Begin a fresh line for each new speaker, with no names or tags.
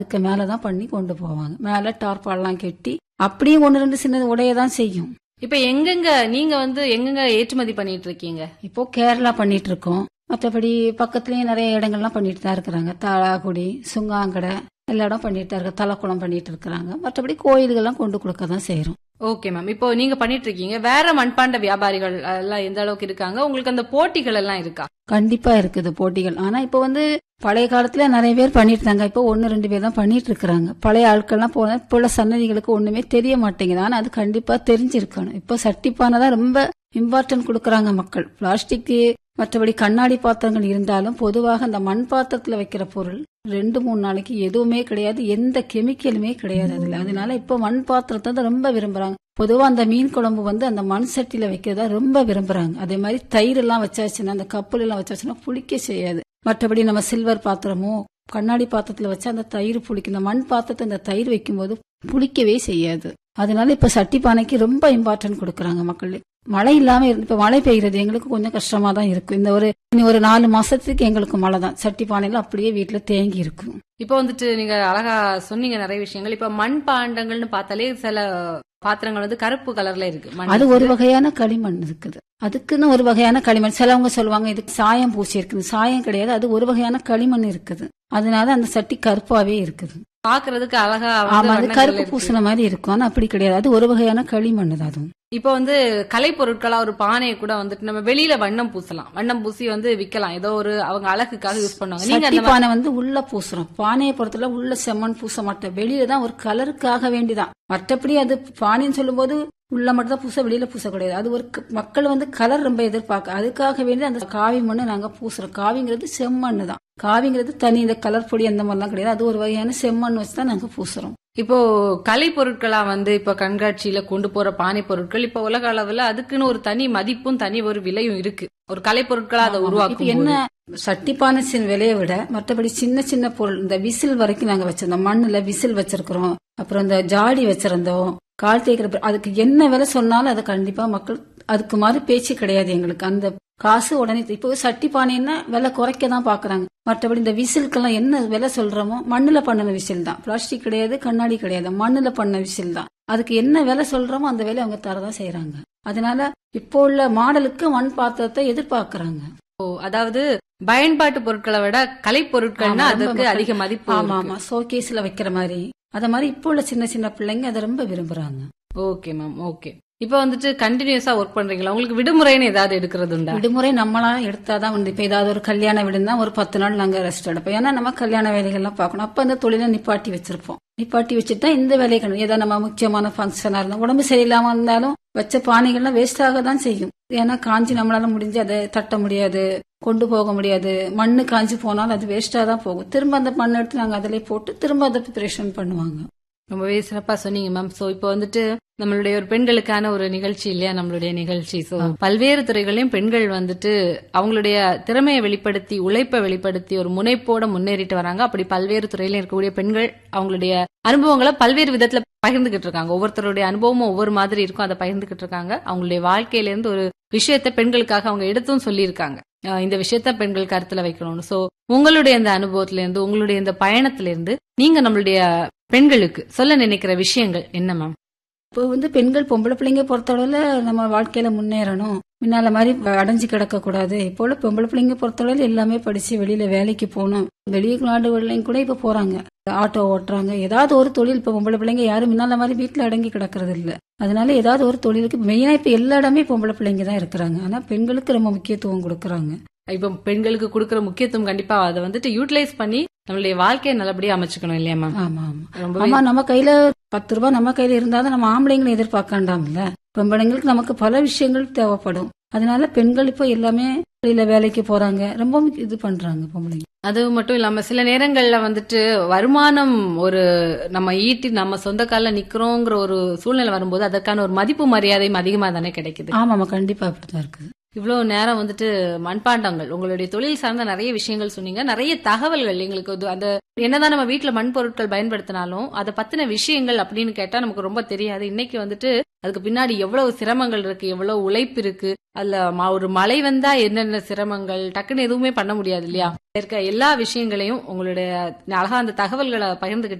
அதுக்கு மேலதான் பண்ணி கொண்டு போவாங்க மேல டார்பால்லாம் கெட்டி அப்படியே ஒன்னு ரெண்டு சின்னது உடைய தான் செய்யும்
இப்ப எங்கெங்க நீங்க வந்து எங்கெங்க ஏற்றுமதி பண்ணிட்டு இருக்கீங்க
இப்போ கேரளா பண்ணிட்டு இருக்கோம் மற்றபடி பக்கத்துலயும் நிறைய இடங்கள்லாம் பண்ணிட்டு தான் இருக்கிறாங்க தாளாக்குடி சுங்காங்கடை எல்லா இடம் பண்ணிட்டு தான் இருக்க தலைக்குளம் பண்ணிட்டு இருக்கிறாங்க மற்றபடி கோயில்கள்லாம் கொண்டு கொடுக்க தான் செய்யறோம்
ஓகே மேம் இப்போ நீங்க பண்ணிட்டு இருக்கீங்க வேற மண்பாண்ட வியாபாரிகள் எல்லாம் எந்த அளவுக்கு இருக்காங்க உங்களுக்கு அந்த போட்டிகள் எல்லாம் இருக்கா
கண்டிப்பா இருக்குது போட்டிகள் ஆனா இப்போ வந்து பழைய காலத்துல நிறைய பேர் பண்ணிட்டு இருந்தாங்க இப்போ ஒன்னு ரெண்டு பேர் தான் பண்ணிட்டு இருக்காங்க பழைய ஆட்கள்லாம் போன இப்போ உள்ள சன்னதிகளுக்கு ஒண்ணுமே தெரிய மாட்டேங்குது ஆனா அது கண்டிப்பா தெரிஞ்சிருக்கணும் இப்போ சட்டிப்பானை தான் ரொம்ப இம்பார்ட்டன்ட் கொடுக்கறாங்க மக்கள் பிளாஸ்டிக் மற்றபடி கண்ணாடி பாத்திரங்கள் இருந்தாலும் பொதுவாக அந்த மண் பாத்திரத்துல வைக்கிற பொருள் ரெண்டு மூணு நாளைக்கு எதுவுமே கிடையாது எந்த கெமிக்கலுமே கிடையாது அதுல அதனால இப்போ மண் பாத்திரத்தை தான் ரொம்ப விரும்புறாங்க பொதுவா அந்த மீன் குழம்பு வந்து அந்த மண் சட்டியில வைக்கிறதா ரொம்ப விரும்புறாங்க அதே மாதிரி தயிர் எல்லாம் வச்சாச்சுன்னா அந்த கப்பல் எல்லாம் வச்சாச்சுன்னா புளிக்க செய்யாது மற்றபடி நம்ம சில்வர் பாத்திரமோ கண்ணாடி பாத்திரத்துல வச்சா அந்த தயிர் புளிக்கும் இந்த மண் பாத்திரத்தை அந்த தயிர் வைக்கும்போது புளிக்கவே செய்யாது அதனால இப்ப சட்டி பானைக்கு ரொம்ப இம்பார்ட்டன்ட் கொடுக்கறாங்க மக்கள் மழை இல்லாம இருந்து இப்ப மழை பெய்யுறது எங்களுக்கு கொஞ்சம் கஷ்டமா தான் இருக்கும் இந்த ஒரு இனி ஒரு நாலு மாசத்துக்கு எங்களுக்கு மழை தான் சட்டி பானையில அப்படியே வீட்டுல தேங்கி இருக்கும்
இப்போ வந்துட்டு நீங்க அழகா சொன்னீங்க நிறைய விஷயங்கள் இப்ப மண் பாண்டங்கள்னு பார்த்தாலே சில பாத்திரங்கள் வந்து கருப்பு கலர்ல இருக்கு மண்
அது ஒரு வகையான களிமண் இருக்குது அதுக்குன்னு ஒரு வகையான களிமண் சிலவங்க சொல்லுவாங்க இதுக்கு சாயம் பூசி இருக்குது சாயம் கிடையாது அது ஒரு வகையான களிமண் இருக்குது அதனால அந்த சட்டி கருப்பாவே இருக்குது
பாக்குறதுக்கு அழகா வந்து
ஆமா அது
வண்ணங்கள்ல
கருப்பு
இருக்கு.
பூசின மாதிரி இருக்கும் ஆனா அப்படி கிடையாது அது ஒரு வகையான களிமண் தான் அதுவும்
இப்போ வந்து கலை பொருட்களா ஒரு பானையை கூட வந்துட்டு நம்ம வெளியில வண்ணம் பூசலாம் வண்ணம் பூசி வந்து விக்கலாம் ஏதோ ஒரு அவங்க அழகுக்காக யூஸ் பண்ணுவாங்க நீங்க
சட்டி
அந்த மாதிரி-
பானை வந்து உள்ள பூசுறோம் பானையை பொறுத்தல உள்ள செம்மண் பூச மாட்டோம் வெளியில தான் ஒரு கலருக்காக வேண்டிதான் மற்றபடி அது பானைன்னு சொல்லும்போது உள்ள மட்டும் தான் பூச வெளியில பூசக்கூடாது அது ஒரு க- மக்கள் வந்து கலர் ரொம்ப எதிர்பார்க்க அதுக்காக வேண்டி அந்த காவி மண்ணு நாங்க பூசுறோம் காவிங்கிறது செம்மண்ணு தான் காவிங்கிறது தனி இந்த கலர் பொடி அந்த மாதிரிலாம் கிடையாது அது ஒரு வகையான செம்மண் வச்சு தான் நாங்க பூசுறோம்
இப்போ கலை பொருட்களா வந்து இப்ப கண்காட்சியில கொண்டு போற பானை பொருட்கள் இப்ப உலக அளவுல அதுக்குன்னு ஒரு தனி மதிப்பும் தனி ஒரு விலையும் இருக்கு ஒரு கலை பொருட்களா அதை
இப்ப
உருவாக்கும்
என்ன சட்டி பானை சின்ன விலையை விட மற்றபடி சின்ன சின்ன பொருள் இந்த விசில் வரைக்கும் நாங்க வச்சிருந்தோம் மண்ணுல விசில் வச்சிருக்கிறோம் அப்புறம் இந்த ஜாடி வச்சிருந்தோம் கால் தேய்க்கிற பொருள். அதுக்கு என்ன விலை சொன்னாலும் அதை கண்டிப்பா மக்கள் அதுக்கு மாதிரி பேச்சு கிடையாது எங்களுக்கு அந்த காசு உடனே இப்போ சட்டி பானைன்னா விலை குறைக்க தான் பாக்குறாங்க மற்றபடி இந்த விசிலுக்கெல்லாம் என்ன விலை சொல்றோமோ மண்ணுல பண்ணின விசில் தான் பிளாஸ்டிக் கிடையாது கண்ணாடி கிடையாது மண்ணுல பண்ண விசில் தான் அதுக்கு என்ன விலை சொல்றோமோ அந்த விலை அவங்க தரதான் செய்யறாங்க அதனால இப்போ உள்ள மாடலுக்கு மண் பாத்திரத்தை எதிர்பார்க்கறாங்க
ஓ, அதாவது பயன்பாட்டு பொருட்களை விட கலை பொருட்கள்னா
ஆமா, ரொம்ப
அதுக்கு
மக்கள்-
அதிக மதிப்பு
ஆமா
இருக்கு.
ஆமா ஷோகேஸ்ல வைக்கிற மாதிரி அத மாதிரி இப்போ உள்ள சின்ன சின்ன பிள்ளைங்க அதை ரொம்ப விரும்புறாங்க
ஓகே மேம் ஓகே இப்போ வந்துட்டு கண்டினியூஸா ஒர்க் பண்றீங்களா உங்களுக்கு விடுமுறைன்னு ஏதாவது எடுக்கிறது உண்டா
விடுமுறை நம்மளா எடுத்தாதான் உண்டு இப்ப ஏதாவது ஒரு கல்யாண விடுந்தா ஒரு பத்து நாள் நாங்க ரெஸ்ட் எடுப்போம் ஏன்னா நம்ம கல்யாண வேலைகள்லாம் பார்க்கணும் அப்ப அந்த தொழிலை நிப்பாட்டி வச்சிருப்போம் நிப்பாட்டி வச்சுட்டு தான் இந்த வேலையை கணும் ஏதாவது நம்ம முக்கியமான ஃபங்க்ஷனா இருந்தா உடம்பு சரியில்லாம இருந்தாலும் வச்ச பானைகள்லாம் வேஸ்ட் ஆக தான் செய்யும் ஏன்னா காஞ்சி நம்மளால முடிஞ்சு அதை தட்ட முடியாது கொண்டு போக முடியாது மண்ணு காஞ்சி போனாலும் அது வேஸ்டா தான் போகும் திரும்ப அந்த மண் எடுத்து நாங்க அதிலே போட்டு திரும்ப அதை ப்ரிப்பரேஷன் பண்ணுவாங்க
ரொம்பவே சிறப்பா சொன்னீங்க மேம் சோ இப்போ வந்துட்டு நம்மளுடைய ஒரு பெண்களுக்கான ஒரு நிகழ்ச்சி இல்லையா நம்மளுடைய நிகழ்ச்சி சோ பல்வேறு துறைகளையும் பெண்கள் வந்துட்டு அவங்களுடைய திறமையை வெளிப்படுத்தி உழைப்பை வெளிப்படுத்தி ஒரு முனைப்போட முன்னேறிட்டு வராங்க அப்படி பல்வேறு துறையில இருக்கக்கூடிய பெண்கள் அவங்களுடைய அனுபவங்களை பல்வேறு விதத்துல பகிர்ந்துகிட்டு இருக்காங்க ஒவ்வொருத்தருடைய அனுபவமும் ஒவ்வொரு மாதிரி இருக்கும் அதை பகிர்ந்துகிட்டு இருக்காங்க அவங்களுடைய வாழ்க்கையில இருந்து ஒரு விஷயத்த பெண்களுக்காக அவங்க எடுத்தும் சொல்லியிருக்காங்க அஹ் இந்த விஷயத்த பெண்கள் கருத்துல வைக்கணும்னு சோ உங்களுடைய இந்த அனுபவத்துல இருந்து உங்களுடைய இந்த பயணத்துல இருந்து நீங்க நம்மளுடைய பெண்களுக்கு சொல்ல நினைக்கிற விஷயங்கள் என்ன மேம்
இப்போ வந்து பெண்கள் பொம்பளை பிள்ளைங்க பொறுத்தளவுல நம்ம வாழ்க்கையில முன்னேறணும் முன்னால மாதிரி அடைஞ்சு கிடக்க கூடாது இப்போ உள்ள பொம்பளை பிள்ளைங்க பொறுத்தளவுல எல்லாமே படிச்சு வெளியில வேலைக்கு போகணும் வெளிநாடுகள்லையும் கூட இப்ப போறாங்க ஆட்டோ ஓட்டுறாங்க ஏதாவது ஒரு தொழில் இப்ப பொம்பளை பிள்ளைங்க யாரும் முன்னால மாதிரி வீட்டுல அடங்கி கிடக்கிறது இல்ல அதனால ஏதாவது ஒரு தொழிலுக்கு மெயினா இப்ப எல்லா இடமே பொம்பளை பிள்ளைங்க தான் இருக்கிறாங்க ஆனா பெண்களுக்கு ரொம்ப முக்கியத்துவம் கொடுக்கறாங்க
இப்ப பெண்களுக்கு கொடுக்கிற முக்கியத்துவம் கண்டிப்பா அதை வந்துட்டு யூட்டிலைஸ் பண்ணி நம்மளுடைய வாழ்க்கையை நல்லபடியா அமைச்சுக்கணும் இல்லையா மேம்
ஆமா ஆமா
ரொம்பவே
ஆமா நம்ம கையில பத்து ரூபாய் நம்ம கையில இருந்தாதான் நம்ம ஆம்பளைங்களை எதிர்பார்க்காண்டாம்ல பொம்பளைங்களுக்கு நமக்கு பல விஷயங்கள் தேவைப்படும் அதனால பெண்கள் இப்போ எல்லாமே வெளியில வேலைக்கு போறாங்க ரொம்ப இது பண்றாங்க பொம்பளைங்க
அது மட்டும் இல்லாம சில நேரங்கள்ல வந்துட்டு வருமானம் ஒரு நம்ம ஈட்டி நம்ம சொந்த கால்ல நிக்கிறோங்கிற ஒரு சூழ்நிலை வரும்போது அதற்கான ஒரு மதிப்பு மரியாதையும் அதிகமா தானே கிடைக்குது
ஆமாமா கண்டிப்பா அப்படிதான் இருக்குது
இவ்வளவு நேரம் வந்துட்டு மண்பாண்டங்கள் உங்களுடைய தொழில் சார்ந்த நிறைய விஷயங்கள் சொன்னீங்க நிறைய தகவல்கள் எங்களுக்கு இது- அந்த என்னதான் நம்ம வீட்ல மண் பொருட்கள் பயன்படுத்தினாலும் அதை பத்தின விஷயங்கள் அப்படின்னு கேட்டா நமக்கு ரொம்ப தெரியாது இன்னைக்கு வந்துட்டு அதுக்கு பின்னாடி எவ்வளவு சிரமங்கள் இருக்கு எவ்வளவு உழைப்பு இருக்கு அதுல ம- ஒரு மழை வந்தா என்னென்ன சிரமங்கள் டக்குன்னு எதுவுமே பண்ண முடியாது இல்லையா இருக்க எல்லா விஷயங்களையும் உங்களுடைய அழகா அந்த தகவல்களை பகிர்ந்துகிட்டு